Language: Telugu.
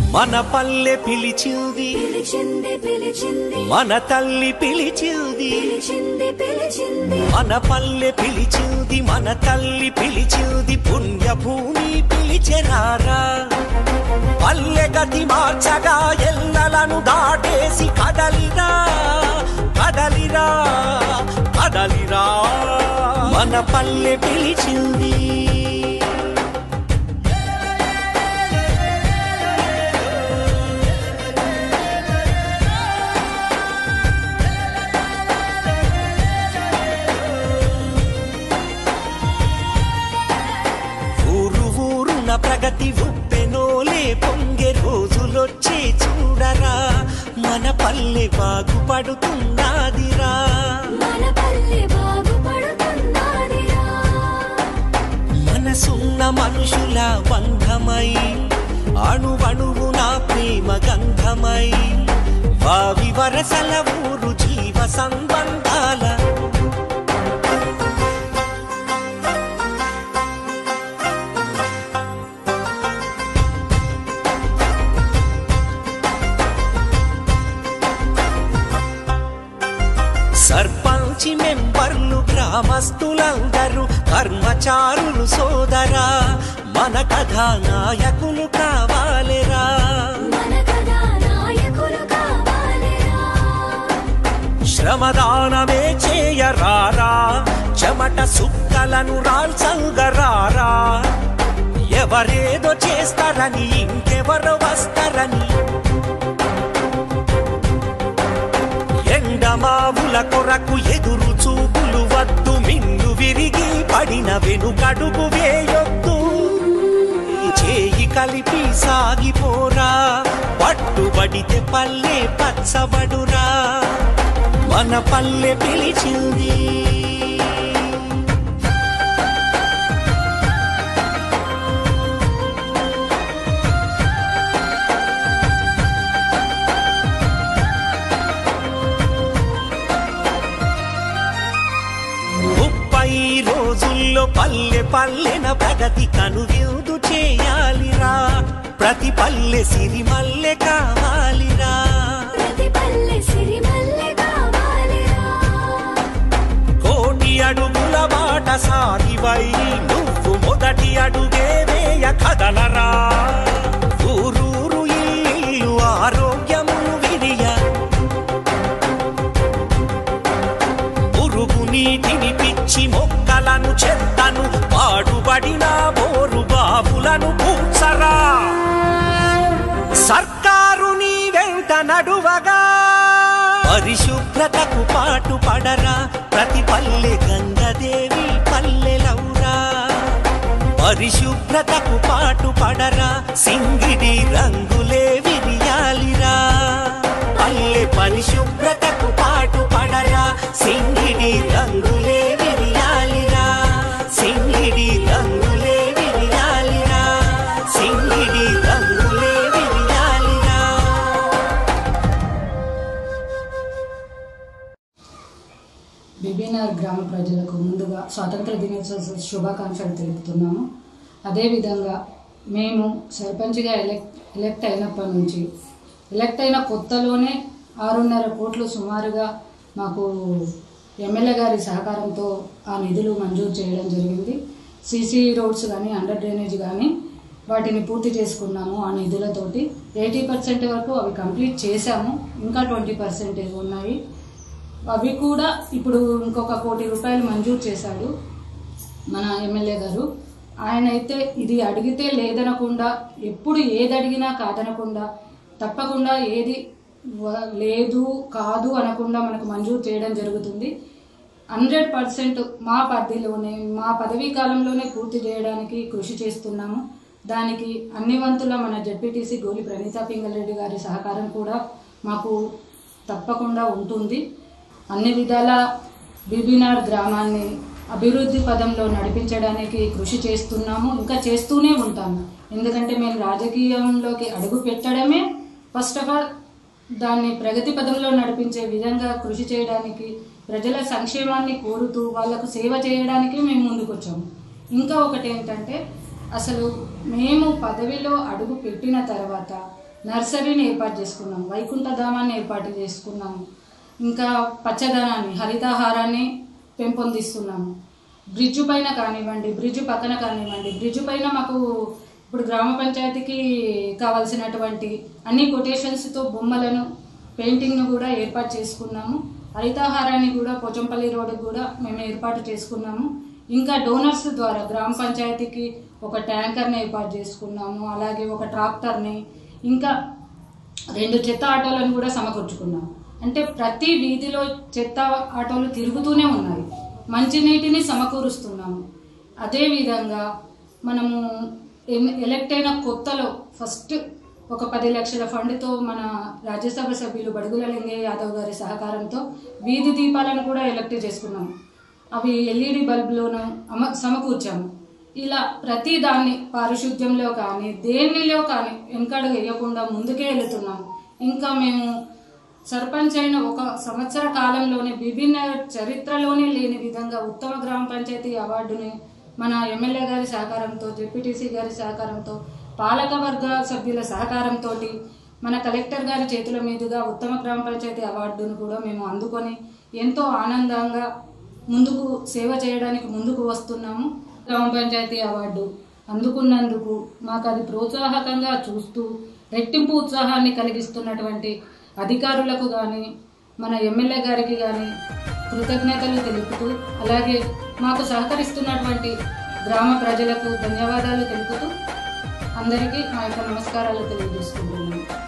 మన పల్లె పిలిచింది పిలిచింది పిలిచింది మన తల్లి పిలిచింది పిలిచింది పిలిచింది మన పల్లె పిలిచింది మన తల్లి పిలిచింది పుణ్యభూమి పిలిచెరారా పల్లె గతి మార్చగా ఎల్లలను దాటేసి కదలిరా కదలిరా కదలిరా మన పల్లె పిలిచింది ఊరు ఊరున ప్రగతి ఉప్పెనోలే పొంగే రోజులొచ్చే చూడరా మన పల్లె బాగుపడుతున్నదిరా మన పల్లె బాగుపడుతున్నదిరా మనసున్న మనుషుల బంధమై అణువణువున ప్రేమ గంధమై వావి వరసల ఊరు జీవ సంబంధాల సర్పంచి మెంబర్లు గ్రామస్తులందరూ కర్మచారులు సోదరా మన కథానాయకులు కావాలిరా మన కథా నాయకులు కావాలిరా శ్రమదానమే చేయరారా చెమట సుక్కలను రాల్సంగరారా ఎవరేదో చేస్తారని ఇంకెవరో వస్తారని ఎండమావుల కొరకు ఎదురు చూపులు వద్దు మిన్ను విరిగి పడిన వెనుకడుగు వేయొద్దు చేయి కలిపి సాగిపోరా పట్టుబడితే పల్లె పచ్చబడురా మన పల్లె పిలిచింది ముప్పై రోజుల్లో పల్లె పల్లెన ప్రగతి కనువిందు చేయాలిరా ప్రతి పల్లె సిరిమల్లె కావాలిరా ప్రతి పల్లె సిరిమల్లె కావాలిరా కోటి అడుగుల బాట సారివై నువ్వు మొదటి అడుగే వేయ కదలరా ఊరూరు ఇల్లు ఆరోగ్యమును విరియ పురుగు నీటిని పిచ్చి మొక్కలను చెత్తను పాడుబడిన బోరు బాబులను పూడ్చరా సర్కారు నీ వెంట నడువగా పరిశుభ్రతకు పాటు పడరా ప్రతి పల్లె గంగదేవి పల్లెలౌరా పరిశుభ్రతకు పాటు పడరా సింగిడి రంగులే విరియాలిరా పల్లె పరిశుభ్రతకు పాటు పడరా సింగిడి రంగులే విరియాలిరా సింగిడి రంగులే విరియాలిరా సింగిడి రంగులే విరియాలిరా బిబీనార్ గ్రామ ప్రజలకు ముందుగా స్వాతంత్ర దినోత్సవ శుభాకాంక్షలు తెలుపుతున్నాము అదేవిధంగా మేము సర్పంచ్గా ఎలెక్ట్ ఎలెక్ట్ అయినప్పటి నుంచి ఎలెక్ట్ అయిన కొత్తలోనే ఆరున్నర కోట్లు సుమారుగా మాకు ఎమ్మెల్యే గారి సహకారంతో ఆ నిధులు మంజూరు చేయడం జరిగింది సీసీ రోడ్స్ కానీ అండర్ డ్రైనేజ్ కానీ వాటిని పూర్తి చేసుకున్నాము ఆ నిధులతోటి ఎయిటీ పర్సెంట్ వరకు అవి కంప్లీట్ చేశాము ఇంకా ట్వంటీ పర్సెంటేజ్ ఉన్నాయి అవి కూడా ఇప్పుడు ఇంకొక కోటి రూపాయలు మంజూరు చేశాడు మన ఎమ్మెల్యే గారు ఆయన అయితే ఇది అడిగితే లేదనకుండా ఎప్పుడు ఏది అడిగినా కాదనకుండా తప్పకుండా ఏది వ- లేదు కాదు అనకుండా మనకు మంజూరు చేయడం జరుగుతుంది హండ్రెడ్ పర్సెంట్ మా పరిధిలోనే మా పదవీ కాలంలోనే పూర్తి చేయడానికి కృషి చేస్తున్నాము దానికి అన్ని వంతుల మన జడ్పీటీసీ గోలి ప్రణీతా పింగళరెడ్డి గారి సహకారం కూడా మాకు తప్పకుండా ఉంటుంది అన్ని విధాల బీబీనార్ గ్రామాన్ని అభివృద్ధి పదంలో నడిపించడానికి కృషి చేస్తున్నాము ఇంకా చేస్తూనే ఉంటాము ఎందుకంటే మేము రాజకీయంలోకి అడుగు పెట్టడమే ఫస్ట్ ఆఫ్ ఆల్ దాన్ని ప్రగతి పదంలో నడిపించే విధంగా కృషి చేయడానికి ప్రజల సంక్షేమాన్ని కోరుతూ వాళ్ళకు సేవ చేయడానికి మేము ముందుకు వచ్చాము ఇంకా ఒకటి ఏంటంటే అసలు మేము పదవిలో అడుగు పెట్టిన తర్వాత నర్సరీని ఏర్పాటు చేసుకున్నాం వైకుంఠధామాన్ని ఏర్పాటు చేసుకున్నాము ఇంకా పచ్చదనాన్ని హరితాహారాన్ని పెంపొందిస్తున్నాము బ్రిడ్జు పైన కానివ్వండి బ్రిడ్జు పక్కన కానివ్వండి బ్రిడ్జు పైన మాకు ఇప్పుడు గ్రామ పంచాయతీకి కావాల్సినటువంటి అన్ని కొటేషన్స్తో బొమ్మలను పెయింటింగ్ను కూడా ఏర్పాటు చేసుకున్నాము హరితాహారాన్ని కూడా పోచంపల్లి రోడ్డు కూడా మేము ఏర్పాటు చేసుకున్నాము ఇంకా డోనర్స్ ద్వారా గ్రామ పంచాయతీకి ఒక ట్యాంకర్ని ఏర్పాటు చేసుకున్నాము అలాగే ఒక ట్రాక్టర్ని ఇంకా రెండు చెత్త ఆటోలను కూడా సమకూర్చుకున్నాం అంటే ప్రతి వీధిలో చెత్త ఆటోలు తిరుగుతూనే ఉన్నాయి మంచినీటిని సమకూరుస్తున్నాము అదేవిధంగా మనము ఎన్- ఎలక్ట్ అయిన కొత్తలో ఫస్ట్ ఒక పది లక్షల ఫండ్తో మన రాజ్యసభ సభ్యులు బడుగుల లింగయ్య యాదవ్ గారి సహకారంతో వీధి దీపాలను కూడా ఎలక్ట్ చేసుకున్నాము అవి ఎల్ఈడి బల్బులోను అమ సమకూర్చాము ఇలా ప్రతి దాన్ని పారిశుద్ధ్యంలో కానీ దేనిలో కానీ వెనకడుగు వేయకుండా ముందుకే వెళుతున్నాము ఇంకా మేము సర్పంచ్ అయిన ఒక సంవత్సర కాలంలోనే విభిన్న చరిత్రలోనే లేని విధంగా ఉత్తమ గ్రామ పంచాయతీ అవార్డుని మన ఎమ్మెల్యే గారి సహకారంతో జెడ్పీటీసీ గారి సహకారంతో పాలక వర్గ సభ్యుల సహకారంతో మన కలెక్టర్ గారి చేతుల మీదుగా ఉత్తమ గ్రామ పంచాయతీ అవార్డును కూడా మేము అందుకొని ఎంతో ఆనందంగా ముందుకు సేవ చేయడానికి ముందుకు వస్తున్నాము గ్రామ పంచాయతీ అవార్డు అందుకున్నందుకు మాకు అది ప్రోత్సాహకంగా చూస్తూ రెట్టింపు ఉత్సాహాన్ని కలిగిస్తున్నటువంటి అధికారులకు కానీ మన ఎమ్మెల్యే గారికి కానీ కృతజ్ఞతలు తెలుపుతూ అలాగే మాకు సహకరిస్తున్నటువంటి గ్రామ ప్రజలకు ధన్యవాదాలు తెలుపుతూ అందరికీ మా యొక్క నమస్కారాలు తెలియజేసుకుంటున్నాను